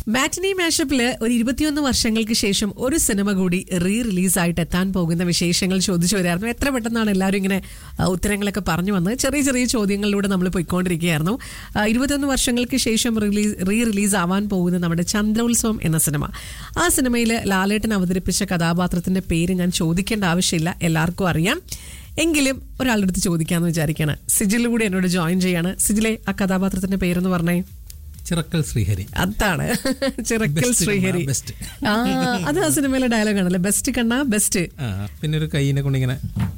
മാറ്റിനി മാഷപ്പില് ഒരു ഇരുപത്തിയൊന്ന് വർഷങ്ങൾക്ക് ശേഷം ഒരു സിനിമ കൂടി റീ റിലീസായിട്ട് എത്താൻ പോകുന്ന വിശേഷങ്ങൾ ചോദിച്ചു വരായിരുന്നു എത്ര പെട്ടെന്നാണ് എല്ലാവരും ഇങ്ങനെ ആ, ഉത്തരങ്ങളൊക്കെ പറഞ്ഞു വന്നത് ചെറിയ ചെറിയ ചോദ്യങ്ങളിലൂടെ നമ്മൾ പോയിക്കൊണ്ടിരിക്കുകയായിരുന്നു ആ, ഇരുപത്തിയൊന്ന് വർഷങ്ങൾക്ക് ശേഷം റിലീസ് റീ റിലീസ് ആവാൻ പോകുന്ന നമ്മുടെ ചന്ദ്രോത്സവം എന്ന സിനിമ ആ സിനിമയിൽ ലാലേട്ടൻ അവതരിപ്പിച്ച കഥാപാത്രത്തിന്റെ പേര് ഞാൻ ചോദിക്കേണ്ട ആവശ്യമില്ല എല്ലാവർക്കും അറിയാം എങ്കിലും ഒരാളുടെ അടുത്ത് ചോദിക്കാമെന്ന് വിചാരിക്കുകയാണ് സിജിൽ കൂടി എന്നോട് ജോയിൻ ചെയ്യാണ് സിജിലെ ആ കഥാപാത്രത്തിന്റെ പേരെന്ന് പറഞ്ഞേ ചിറക്കൽ ശ്രീഹരി അതാണ് ചിറക്കൽ Best ശ്രീഹരി കണ്ണാ, best. ആ അത് ആ സിനിമയിലെ ഡയലോഗ് ആണല്ലേ ബെസ്റ്റ് കണ്ണ ബെസ്റ്റ് ആ പിന്നെ ഒരു കൈയിനെ കൊണ്ട് ഇങ്ങനെ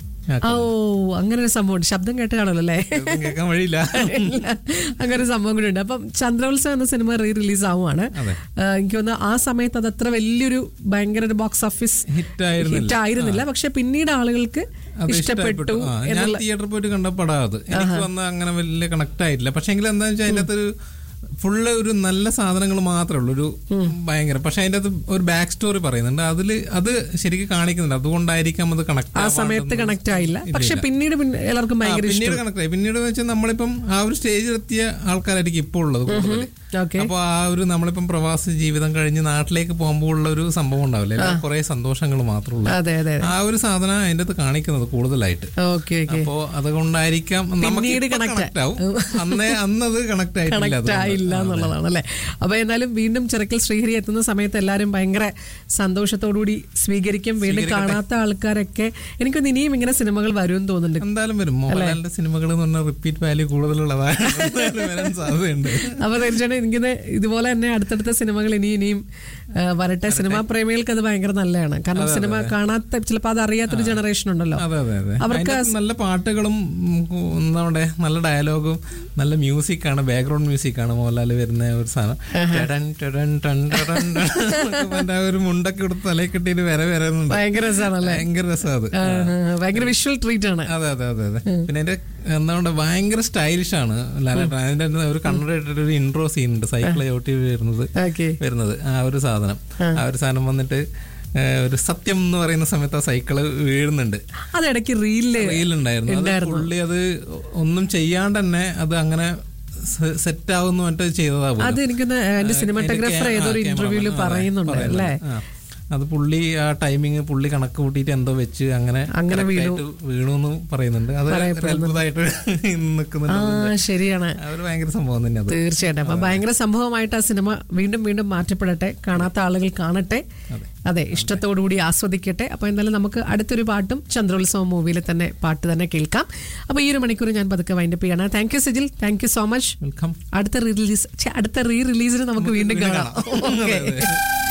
ഓ അങ്ങനെ ഒരു സംഭവം ഉണ്ട് ശബ്ദം കേട്ട് കാണുമല്ലോ അല്ലേ കേൾക്കാൻ വഴിയില്ല ഇല്ല. അങ്ങനെ ഒരു സംഭവം കൂടി ഉണ്ട് അപ്പം ചന്ദ്രോത്സവം എന്ന സിനിമ റീ റിലീസ് ആവുകയാണ് അതെ. ആ, എനിക്ക് തോന്നുന്നു ആ സമയത്ത് അത് അത്ര വലിയൊരു ഭയങ്കര ഒരു ബോക്സ് ഓഫീസ് ഹിറ്റ് ആയിരുന്നില്ല ഹിറ്റ് ആയിരുന്നില്ല പക്ഷെ പിന്നീട് ആളുകൾക്ക് അത് ഇഷ്ടപ്പെട്ടു ആ, ഞാൻ എന്നുള്ള തിയേറ്ററിൽ പോയിട്ട് കണ്ട പടാ അത് എനിക്ക് വന്ന അങ്ങനെ വലിയ കണക്ട് ആയിട്ടില്ല പക്ഷെ എങ്കിൽ എന്താ വെച്ചാൽ അതിന്റെ അകത്തൊരു ഫുള്ള് ഒരു നല്ല സാധനങ്ങൾ മാത്രമേ ഉള്ളൂ ഒരു ഭയങ്കര പക്ഷെ അതിന്റെ അകത്ത് ഒരു ബാക്ക് സ്റ്റോറി പറയുന്നുണ്ട് അതില് അത് ശരിക്കും കാണിക്കുന്നുണ്ട് അതുകൊണ്ടായിരിക്കാം അത് കണക്ട് ആ സമയത്ത് കണക്ട് ആയില്ല പക്ഷെ പിന്നീട് പിന്നെ എല്ലാവർക്കും ഭയങ്കര പിന്നീട് കണക്ട് ആയി പിന്നീട് വെച്ചാൽ നമ്മളിപ്പം ആ ഒരു സ്റ്റേജിലെത്തിയ ആൾക്കാരായിരിക്കും ഇപ്പോൾ ഉള്ളത് കൂടുതൽ ഓക്കെ അപ്പൊ ആ ഒരു നമ്മളിപ്പം പ്രവാസി ജീവിതം കഴിഞ്ഞ് നാട്ടിലേക്ക് പോകുമ്പോൾ ഉള്ള ഒരു സംഭവം ഉണ്ടാവില്ലേ കുറെ സന്തോഷങ്ങൾ മാത്രമുള്ള അതെ അതെ ആ ഒരു സാധനം അതിന്റെ അകത്ത് കാണിക്കുന്നത് കൂടുതലായിട്ട് ഓക്കെ ഓക്കെ അപ്പോ അതുകൊണ്ടായിരിക്കാം നമുക്ക് പിന്നീട് ഇപ്പൊ connect connect ആവും അന്നേ അന്നത് കണക്ട് ആയിട്ടില്ല കണക്ട് അതുകൊണ്ട്. ആയില്ല എന്നുള്ളതാണ് അല്ലെ അപ്പൊ എന്തായാലും വീണ്ടും ചിറക്കൽ ശ്രീഹരി എത്തുന്ന സമയത്ത് എല്ലാവരും ഭയങ്കര സന്തോഷത്തോടുകൂടി സ്വീകരിക്കും വീണ്ടും കാണാത്ത ആൾക്കാരൊക്കെ എനിക്കൊന്ന് ഇനിയും ഇങ്ങനെ സിനിമകൾ വരും എന്ന് തോന്നുന്നുണ്ട് എന്തായാലും വരും മോഹൻലാലിന്റെ സിനിമകൾ എന്ന് പറഞ്ഞാൽ റിപ്പീറ്റ് വാല്യൂ കൂടുതലുള്ളതാണ് എന്തായാലും വരാൻ സാധ്യതയുണ്ട് അപ്പൊ തീർച്ചയായിട്ടും എനിക്കിത് ഇതുപോലെ തന്നെ അടുത്തടുത്ത സിനിമകൾ ഇനി ഇനിയും ആ, വരട്ടെ സിനിമാ പ്രേമികൾക്ക് അത് ഭയങ്കര നല്ലതാണ് കാരണം സിനിമ കാണാത്ത ചിലപ്പോൾ അത് അറിയാത്തൊരു ജനറേഷൻ ഉണ്ടല്ലോ അതെ അതെ അതെ അവർക്ക് അതിനകത്ത് നല്ല പാട്ടുകളും ഉം, നമ്മുടെ നല്ല ഡയലോഗും നല്ല മ്യൂസിക് ആണ് ബാക്ക്ഗ്രൗണ്ട് മ്യൂസിക് ആണ് മോഹൻലാൽ വരുന്ന ഒരു സാധനം ടെടൻ, ടെടൻ, ടൺ, ടടൻ, ടൺ എന്നൊക്കെ പറഞ്ഞ് ആ ഒരു മുണ്ടൊക്കെ എടുത്ത് തലയിൽ കെട്ടിയിട്ട് വര വരുന്നുണ്ട് ഭയങ്കര രസമാണല്ലേ ഭയങ്കര രസം അത് ആ, ആ, ഭയങ്കര വിഷ്വൽ ട്രീറ്റ് ആണ് അതെ അതെ അതെ അതെ പിന്നെ അതിന്റെ എന്താ പറയുക ഭയങ്കര സ്റ്റൈലിഷ് ആണ് ലാലേട്ടൻ അതിന്റെ തന്നെ ഒരു കണ്ണട ഇട്ടിട്ട് ഒരു ഇൻട്രോ സീൻ ഉണ്ട് സൈക്കിൾ ചവിട്ടി വരുന്നത് ഓക്കെ വരുന്നത് ആ ഒരു സാധനം ആ ഒരു സാധനം വന്നിട്ട് ഏ, ഒരു സത്യം എന്ന് പറയുന്ന സമയത്ത് ആ സൈക്കിള് വീഴുന്നുണ്ട് അത് ഇടയ്ക്ക് റീലില് റീലുണ്ടായിരുന്നു അത് പുള്ളി അത് ഒന്നും ചെയ്യാണ്ട് തന്നെ അത് അങ്ങനെ സെറ്റ് ആവുന്നു മറ്റേ ചെയ്തതാ പോലും. അത് എനിക്കൊന്ന് എന്റെ സിനിമാറ്റോഗ്രാഫർ ആ, ഏതൊരു cameraman, ഇന്റർവ്യൂല് അതെ, പറയുന്നുണ്ട് പറയുന്നുണ്ട്. അല്ലേ ആ. അത് പുള്ളി ആ ടൈമിങ് പുള്ളി കണക്ക് കൂട്ടിയിട്ട് എന്തോ വെച്ച് അങ്ങനെ അങ്ങനെ correct വീണു. ആയിട്ട് വീണു എന്ന് പറയുന്നുണ്ട് അത് ഒരു അത്ഭുതമായിട്ട് നിൽക്കുന്നുണ്ട് ആ ശരിയാണ് അവർ ഭയങ്കര സംഭവം തന്നെ അത് തീർച്ചയായിട്ടും അപ്പൊ ഭയങ്കര സംഭവമായിട്ട് ആ സിനിമ വീണ്ടും വീണ്ടും മാറ്റപ്പെടട്ടെ കാണാത്ത ആളുകൾ കാണട്ടെ അതെ ഇഷ്ടത്തോടുകൂടി ആസ്വദിക്കട്ടെ അപ്പൊ എന്തായാലും നമുക്ക് അടുത്തൊരു പാട്ടും ചന്ദ്രോത്സവം മൂവിയിലെ തന്നെ പാട്ട് തന്നെ കേൾക്കാം അപ്പൊ ഈ ഒരു മണിക്കൂർ ഞാൻ പതുക്കെ വൈൻഡപ്പ് ചെയ്യണം thank you Sijil thank you so much welcome അടുത്ത റിലീസ് അടുത്ത റീ റിലീസിന് നമുക്ക് വീണ്ടും കാണാം ഓക്കെ